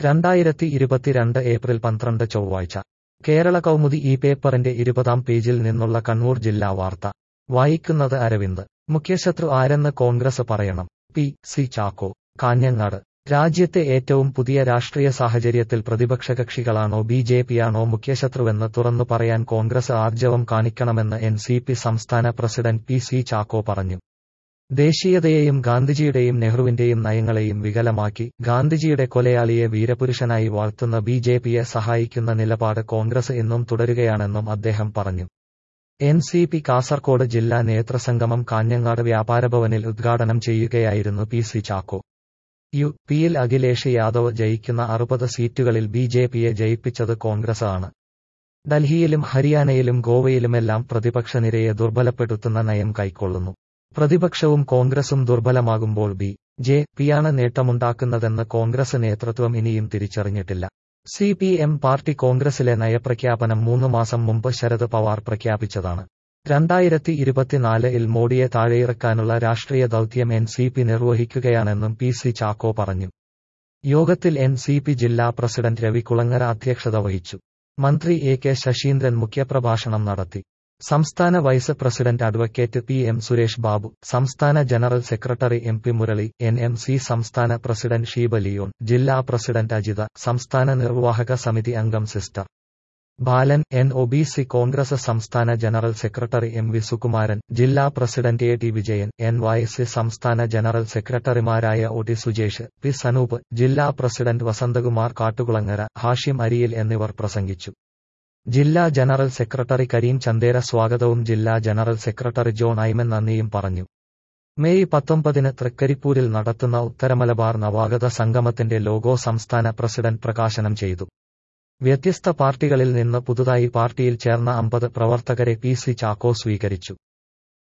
രണ്ടായിരത്തി ഇരുപത്തിരണ്ട് ഏപ്രിൽ പന്ത്രണ്ട് ചൊവ്വാഴ്ച കേരള കൗമുദി ഈ പേപ്പറിന്റെ ഇരുപതാം പേജിൽ നിന്നുള്ള കണ്ണൂർ ജില്ലാ വാർത്ത വായിക്കുന്നത് അരവിന്ദ് മുഖ്യശത്രു ആരെന്ന് കോൺഗ്രസ് പറയണം പി സി ചാക്കോ കാഞ്ഞങ്ങാട് രാജ്യത്തെ ഏറ്റവും പുതിയ രാഷ്ട്രീയ സാഹചര്യത്തിൽ പ്രതിപക്ഷകക്ഷികളാണോ ബി ജെ പിയാണോ മുഖ്യശത്രുവെന്ന് തുറന്നു പറയാൻ കോൺഗ്രസ് ആർജവം കാണിക്കണമെന്ന് എൻ സി പി സംസ്ഥാന പ്രസിഡന്റ് പി സി ചാക്കോ പറഞ്ഞു ദേശീയതയെയും ഗാന്ധിജിയുടെയും നെഹ്റുവിന്റെയും നയങ്ങളെയും വികലമാക്കി ഗാന്ധിജിയുടെ കൊലയാളിയെ വീരപുരുഷനായി വാഴ്ത്തുന്ന ബി ജെ പിയെ സഹായിക്കുന്ന നിലപാട് കോൺഗ്രസ് എന്നും തുടരുകയാണെന്നും അദ്ദേഹം പറഞ്ഞു എൻ സി പി കാസർകോട് ജില്ലാ നേതൃസംഗമം കാഞ്ഞങ്ങാട് വ്യാപാരഭവനിൽ ഉദ്ഘാടനം ചെയ്യുകയായിരുന്നു പി സി ചാക്കോ യു പിയിൽ അഖിലേഷ് യാദവ് ജയിക്കുന്ന അറുപത് സീറ്റുകളിൽ ബി ജെ പിയെ ജയിപ്പിച്ചത് കോൺഗ്രസ് ആണ് ഡൽഹിയിലും ഹരിയാനയിലും ഗോവയിലുമെല്ലാം പ്രതിപക്ഷ നിരയെ ദുർബലപ്പെടുത്തുന്ന നയം കൈക്കൊള്ളുന്നു പ്രതിപക്ഷവും കോൺഗ്രസും ദുർബലമാകുമ്പോൾ ബി ജെ പിയാണ് നേട്ടമുണ്ടാക്കുന്നതെന്ന് കോൺഗ്രസ് നേതൃത്വം ഇനിയും തിരിച്ചറിഞ്ഞിട്ടില്ല സി പി എം പാർട്ടി കോൺഗ്രസിലെ നയപ്രഖ്യാപനം മൂന്ന് മാസം മുമ്പ് ശരത് പവാർ പ്രഖ്യാപിച്ചതാണ് രണ്ടായിരത്തി ഇരുപത്തിനാലിൽ മോഡിയെ താഴെയിറക്കാനുള്ള രാഷ്ട്രീയ ദൗത്യം എൻ സി പി നിർവഹിക്കുകയാണെന്നും പി സി ചാക്കോ പറഞ്ഞു യോഗത്തിൽ എൻ സി പി ജില്ലാ പ്രസിഡന്റ് രവി കുളങ്ങര അധ്യക്ഷത വഹിച്ചു മന്ത്രി എ കെ ശശീന്ദ്രൻ മുഖ്യപ്രഭാഷണം നടത്തി സംസ്ഥാന vice president advocate P M Suresh Babu സംസ്ഥാന general secretary M P Murali N M C സംസ്ഥാന പ്രസിഡന്റ് ഷീബ ലിയോൺ ജില്ലാ പ്രസിഡന്റ് അജിത സംസ്ഥാന നിർവാഹക സമിതി അംഗം sister Balan N O B C Congress സംസ്ഥാന general secretary M V Sukumaran ജില്ലാ president A T Vijayan N Y C സംസ്ഥാന ജനറൽ സെക്രട്ടറിമാരായ O T Sujesh P Sanoop ജില്ലാ പ്രസിഡന്റ് വസന്തകുമാർ കാട്ടുകുളങ്ങര ഹാഷിം അരിയിൽ എന്നിവർ പ്രസംഗിച്ചു ജില്ലാ ജനറൽ സെക്രട്ടറി കരീം ചന്ദേര സ്വാഗതവും ജില്ലാ ജനറൽ സെക്രട്ടറി ജോൺ ഐമൻ നന്ദിയും പറഞ്ഞു മെയ് പത്തൊമ്പതിന് തൃക്കരിപ്പൂരിൽ നടത്തുന്ന ഉത്തരമലബാർ നവാഗത സംഗമത്തിന്റെ ലോഗോ സംസ്ഥാന പ്രസിഡന്റ് പ്രകാശനം ചെയ്തു വ്യത്യസ്ത പാർട്ടികളിൽ നിന്ന് പുതുതായി പാർട്ടിയിൽ ചേർന്ന അമ്പത് പ്രവർത്തകരെ പി സി ചാക്കോ സ്വീകരിച്ചു